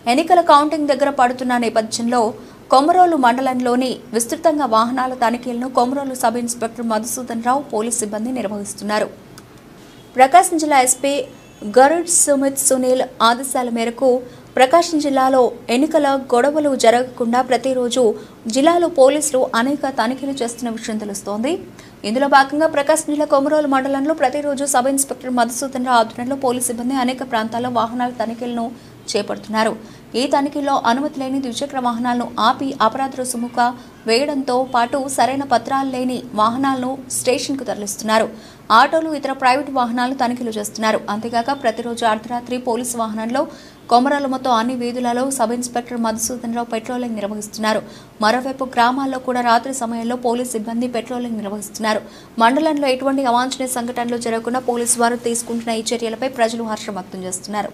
ఎన్నికల కౌంటింగ్ దగ్గర పడుతున్న నేపథ్యంలో కొమరోలు మండలంలోని విస్తృతంగా వాహనాల తనిఖీలను Komarolu sub inspector Madhusudan Rao police సిబ్బంది నిర్వహిస్తున్నారు ప్రకాశం జిల్లా ఎస్పీ గరుడ్ సుమిత్ సునీల్ ఆదేశాల మేరకు ప్రకాశం జిల్లాలో ఎన్నికల గొడవలు జరగకుండా ప్రతిరోజు జిల్లాలో పోలీసులు అనేక తనిఖీలు చేస్తున్న విషయం తెలుస్తోంది ఇందులో భాగంగా ప్రకాశం జిల్లా కొమరోలు మండలంలో ప్రతిరోజు సబ్ ఇన్స్పెక్టర్ మధుసూదన్ రావు ఆధ్వర్యంలో పోలీస్ సిబ్బంది అనేక ప్రాంతాల్లో వాహనాల తనిఖీలను చేపడుతున్నారు ఈ తనిఖీల్లో అనుమతి లేని ద్విచక్ర వాహనాలను ఆపి అపరాధ రుసుముగా వేయడంతో పాటు సరైన పత్రాలు లేని వాహనాలను స్టేషన్కు తరలిస్తున్నారు ఆటోలు ఇతర ప్రైవేటు వాహనాలు తనిఖీలు చేస్తున్నారు అంతేకాక ప్రతిరోజు అర్ధరాత్రి పోలీసు వాహనంలో కొమరాలు మొత్తం అన్ని వీధులలో sub inspector Madhusudan Rao patrolling నిర్వహిస్తున్నారు మరోవైపు గ్రామాల్లో కూడా రాత్రి సమయంలో పోలీస్ సిబ్బంది పెట్రోలింగ్ నిర్వహిస్తున్నారు మండలంలో ఎటువంటి అవాంఛనీయ సంఘటనలు జరగకుండా పోలీసు వారు తీసుకుంటున్న ఈ చర్యలపై ప్రజలు హర్షం వ్యక్తం చేస్తున్నారు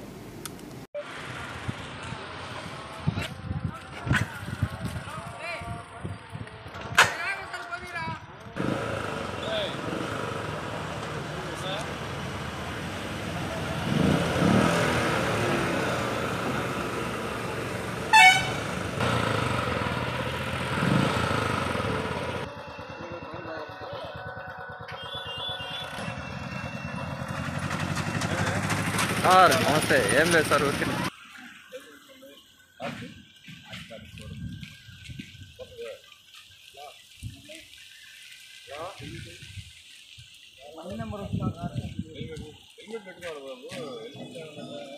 సార్ నమస్తే ఏం లేదు సార్ ఊరికి నెంబర్ వస్తా